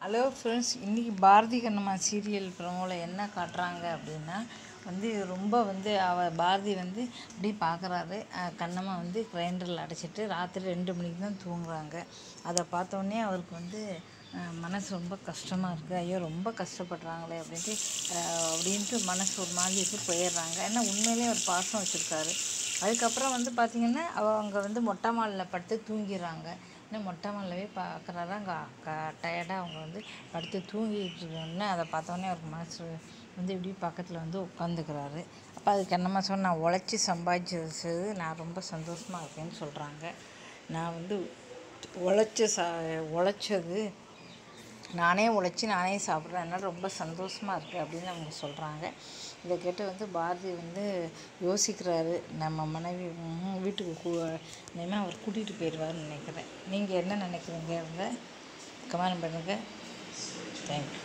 hello friends இன்றைக்கி Bharathi Kannamma serial ப்ரோமோவில் என்ன காட்டுறாங்க அப்படின்னா வந்து ரொம்ப வந்து அவ பாரதி வந்து இப்படி பார்க்குறாரு கண்ணம்மா வந்து கிரைண்டரில் அடைச்சிட்டு ராத்திரி ரெண்டு மணிக்கு தான் தூங்குறாங்க அதை பார்த்தோன்னே அவருக்கு வந்து அஹ், மனசு ரொம்ப கஷ்டமாக இருக்குது ஐயோ ரொம்ப கஷ்டப்படுறாங்களே அப்படின்ட்டு அஹ், அப்படின்ட்டு மனசு ஒரு மாதிரி இருக்கு போயிடுறாங்க ஏன்னா உண்மையிலேயே ஒரு பாசம் வச்சுருக்காரு அதுக்கப்புறம் வந்து பார்த்திங்கன்னா அவங்க வந்து மொட்டை மாலில் படுத்து தூங்கிடுறாங்க இன்னும் மொட்டை மாலில் பார்க்குறாரு அங்கே டயர்டாக அவங்க வந்து படுத்து தூங்கிட்டு இருக்கோன்னு அதை பார்த்தோன்னே அவருக்கு மனசு வந்து இப்படி பக்கத்தில் வந்து உட்காந்துக்கிறாரு அப்போ அதுக்கு என்னம்மா சொன்ன நான் உழைச்சி சம்பாதிச்சது நான் ரொம்ப சந்தோஷமாக இருக்கேன்னு சொல்கிறாங்க நான் வந்து உழைச்ச சா உழைச்சது நானே உழைச்சி நானே சாப்பிட்றேன் அதனால் ரொம்ப சந்தோஷமாக இருக்குது அப்படின்னு அவங்க சொல்கிறாங்க இதை கேட்டு வந்து பாரதி வந்து யோசிக்கிறாரு நம்ம மனைவி ம், வீட்டுக்கு கூ இனிமேல் அவர் கூட்டிகிட்டு போயிடுவார்னு நினைக்கிறேன் நீங்கள் என்ன நினைக்கிறீங்க அவங்க கமெண்ட் பண்ணுங்கள் தேங்க்யூ